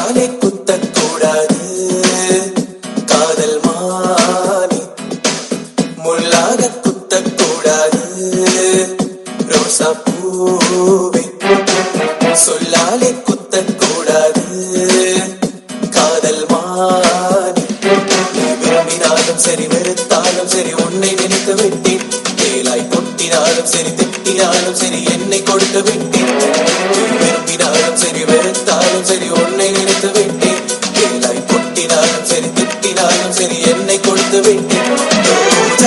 சொல்லாலே குத்தக்கூடாது காதல் மானி முள்ளாக குத்தக்கூடாது ரோசா பூவே சொல்லாலே குத்தக்கூடாது காதல் மானி நீ விரும்பினாலும் சரி வெறுத்தாலும் சரி உன்னை நினைத்து விட்டேன் வேலாய் கொட்டினாலும் சரி திட்டினாலும் சரி என்னை கொடுத்து விட்டேன் நீ விரும்பினாலும் சரி வெறுத்தாலும் சரி உன்னை நினைத்து விட்டேன் வேலாய் கொட்டினாலும் சரி திட்டினாலும் சரி என்னை கொடுத்து விட்டேன் ரோஜா,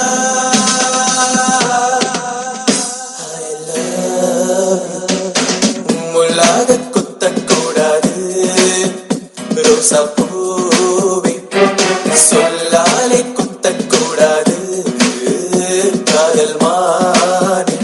I love you. முள்ளாக குத்தக்கூடாது ரோசா பூவே சொல்லாலே குத்தக்கூடாது காதல் மாறி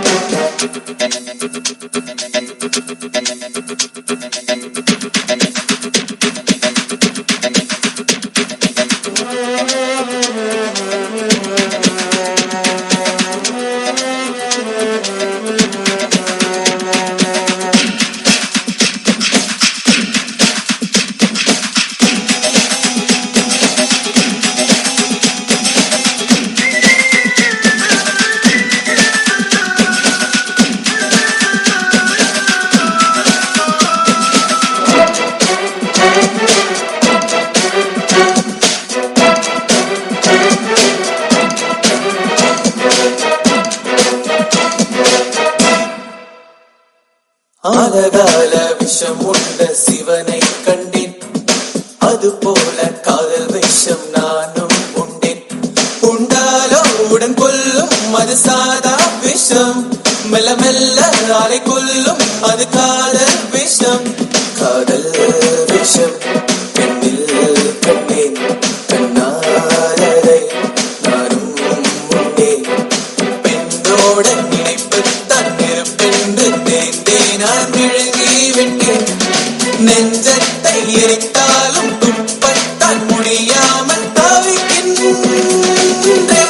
ஆலகால விஷம் உண்ட சிவனை கண்டேன் அது போல காதல் விஷம் நானும் உண்டேன் உண்டாலோ உடன் கொல்லும் அது சாதா விஷம் மெல்ல மெல்ல அலை கொல்லும் அது காதல் விஷம் காதல் விஷம் பெண்ணில் கண்டேன் கண்ணாரதை நானும் உண்டேன் பெண்ணோட நினைப்பு தன்னிருப்பென்று தேர்ந்தே நான் விழுங்கி விட்டேன் நெஞ்சத்தை எரித்தாலும் துப்பத்தான் முடியாமல் தவிக்கின்றேன்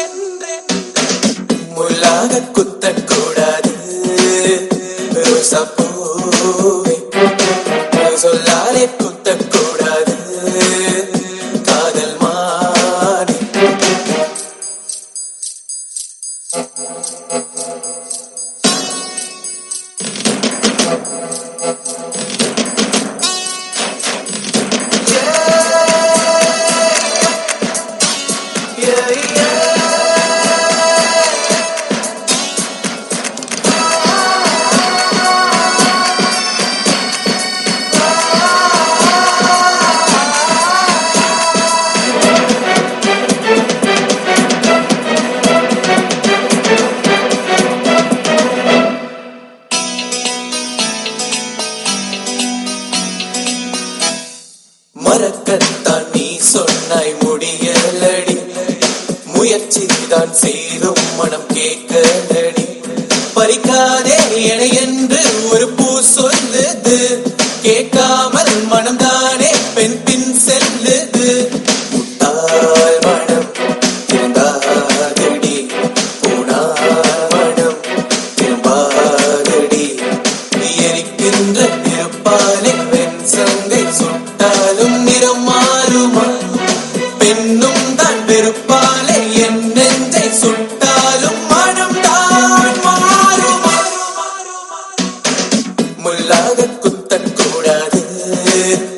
முள்ளாக குத்தக்கூடாது ரோசா பூவே சொல்லாலே குத்தக்கூடாது காதல் மாறி Yeah, yeah. மறக்கத்தான் நீ சொன்னாய் முடியலடி முயற்சி தான் செய்தும் மனம் கேட்கலடி பறிக்காதே என என்று ஒரு பூ சொல்லுது கேட்காமல் மனம்தானே பெண் பின் செல்லுது முட்டாள் மனம் திருந்தாதடி பூனாள் மனம் திரும்பாதடி எரிக்கின்ற இருப்பாலே பெண் சங்கை சுட்டாலும் நிறம் மாறுமா பெண்ணும் தான் வெறுப்பாலே என் நெஞ்சை சுட்டாலும் மனம் தான் மாறுமா முள்ளாக குத்தக்கூடாது